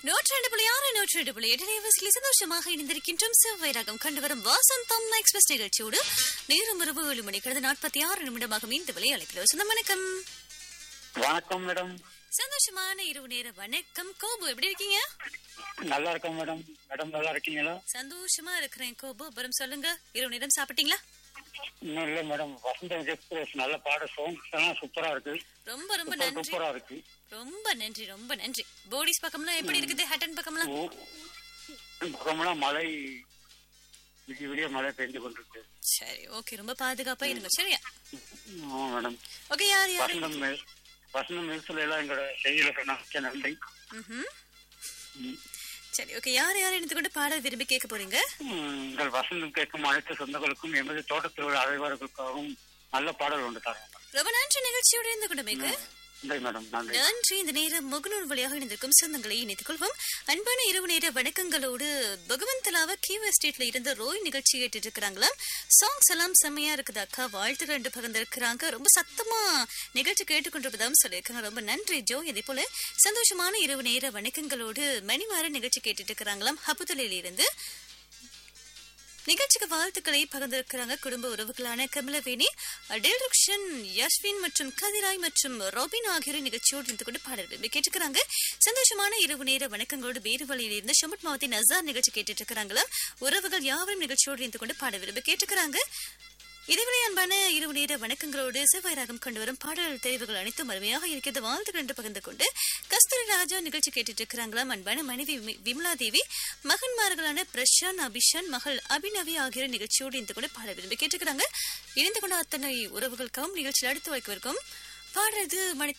நூற்றி ரெண்டு புள்ளி ஆறு நூற்றி ரெண்டு புள்ளி எட்டு நிகழ்ச்சியில் சந்தோஷமாக இணைந்திருக்கின்றோம் செவ்வாய் ராகம் கண்டு வரும் வாசந்தம் எக்ஸ்பிரஸ் நிகழ்ச்சியோடு நேரம் இரவு ஏழு மணி கடந்த நாற்பத்தி ஆறு நிமிடமாக இந்த விலை அழைப்பில் சொந்தம் வணக்கம் வணக்கம் மேடம் சந்தோஷமான இரவு நேர வணக்கம் கோபு எப்படி இருக்கீங்க நல்லா இருக்கேன் மேடம் மேடம் நல்லா இருக்கீங்களா சந்தோஷமா இருக்கிறேன் கோபு அப்புறம் சொல்லுங்க இரவு நேரம் சாப்பிட்டீங்களா இன்னும் இல்ல மேடம் வசந்த எக்ஸ்பிரஸ் நல்ல பாட சாங்ஸ் எல்லாம் சூப்பரா இருக்கு ரொம்ப ரொம்ப சூப்பர் நன்றி சூப்பரா இருக்கு ரொம்ப நன்றி ரொம்ப நன்றி போடிஸ் பக்கம்லாம் எப்படி இருக்குது ஹட்டன் பக்கம்லாம் ஊ- பக்கமெல்லாம் மழை விடிய விடிய மழை பெஞ்சு கொண்டிருக்கு சரி ஓகே ரொம்ப பாதுகாப்பா இருங்க சரியா ஆமா மேடம் ஓகே யார் யாரு வசந்தம் மே- வசந்தம் மில்ஸ்ல எல்லாம் எங்களோட செய்தியில சொன்னாங்க நன்றி ம்ஹும். ம். சரி ஓகே யார் யார் எடுத்து கொண்டு பாடல் விரும்பி கேட்க போறீங்க ம், உங்கள் வசந்தம் கேட்கும் அனைத்து சொந்தங்களுக்கும் எமது தோட்டத்தில் உள்ள அனைவருக்காகவும் நல்ல பாடல் ஒன்று தரேன் ரொம்ப நன்றி நிகழ்ச்சியோடு இருந்து கொண்டமைக்கு நன்றி மேடம் நன்றி நன்றி இந்த நேரம் முகநூல் வழியாக இணைந்திருக்கும் சொந்தங்களை இணைத்துக் கொள்வோம் அன்பான இரவு நேர வணக்கங்களோடு பகவந்தலாவ கீவ எஸ்டேட்ல இருந்து ரோய் நிகழ்ச்சி கேட்டுட்டு இருக்கிறாங்களாம் சாங்ஸ் எல்லாம் செம்மையா இருக்குது அக்கா வாழ்த்துக்கள் என்று பகிர்ந்திருக்கிறாங்க ரொம்ப சத்தமா நிகழ்ச்சி கேட்டுக்கொண்டிருப்பதாகவும் சொல்லியிருக்காங்க ரொம்ப நன்றி ஜோ இதே போல சந்தோஷமான இரவு நேர வணக்கங்களோடு மணிவார நிகழ்ச்சி கேட்டுட்டு இருக்கிறாங்களாம் ஹபுதலில் இருந்து நிகழ்ச்சிக்கு வாழ்த்துக்களை பகிர்ந்திருக்கிறாங்க குடும்ப உறவுகளான கமலவேணி டெல்ருக்ஷன் யஸ்வின் மற்றும் கதிராய் மற்றும் ராபின் ஆகியோர் நிகழ்ச்சியோடு இருந்து கொண்டு பாடல் விரும்பி கேட்டுக்கிறாங்க சந்தோஷமான இரவு நேர வணக்கங்களோடு வேறுவழியில் இருந்து ஷமட் மாவத்தின் நசார் நிகழ்ச்சி கேட்டுட்டு இருக்கிறாங்களா உறவுகள் யாவரும் நிகழ்ச்சியோடு இருந்து கொண்டு பாடல் விரும்பி கேட்டுக்கிறாங்க இதுவரை அன்பான இரவு நேர வணக்கங்களோடு செவ்வாய் ராகம் கொண்டு வரும் பாடல் தெரிவுகள் அனைத்தும் அருமையாக இருக்கிறது வாழ்த்துக்கள் என்று பகிர்ந்து கொண்டு கஸ்தூரி ராஜா நிகழ்ச்சி கேட்டுட்டு இருக்கிறாங்களாம் அன்பான மனைவி வி- விமலா தேவி மகன்மார்களான பிரஷான் அபிஷான் மகள் அபிநவி ஆகியோர் நிகழ்ச்சியோடு இருந்து கொண்டு பாட விரும்பி கேட்டுக்கிறாங்க இணைந்து கொண்ட அத்தனை உறவுகளுக்காகவும் நிகழ்ச்சியில் அடுத்து வைக்கவிருக்கும் பாடுறது மணி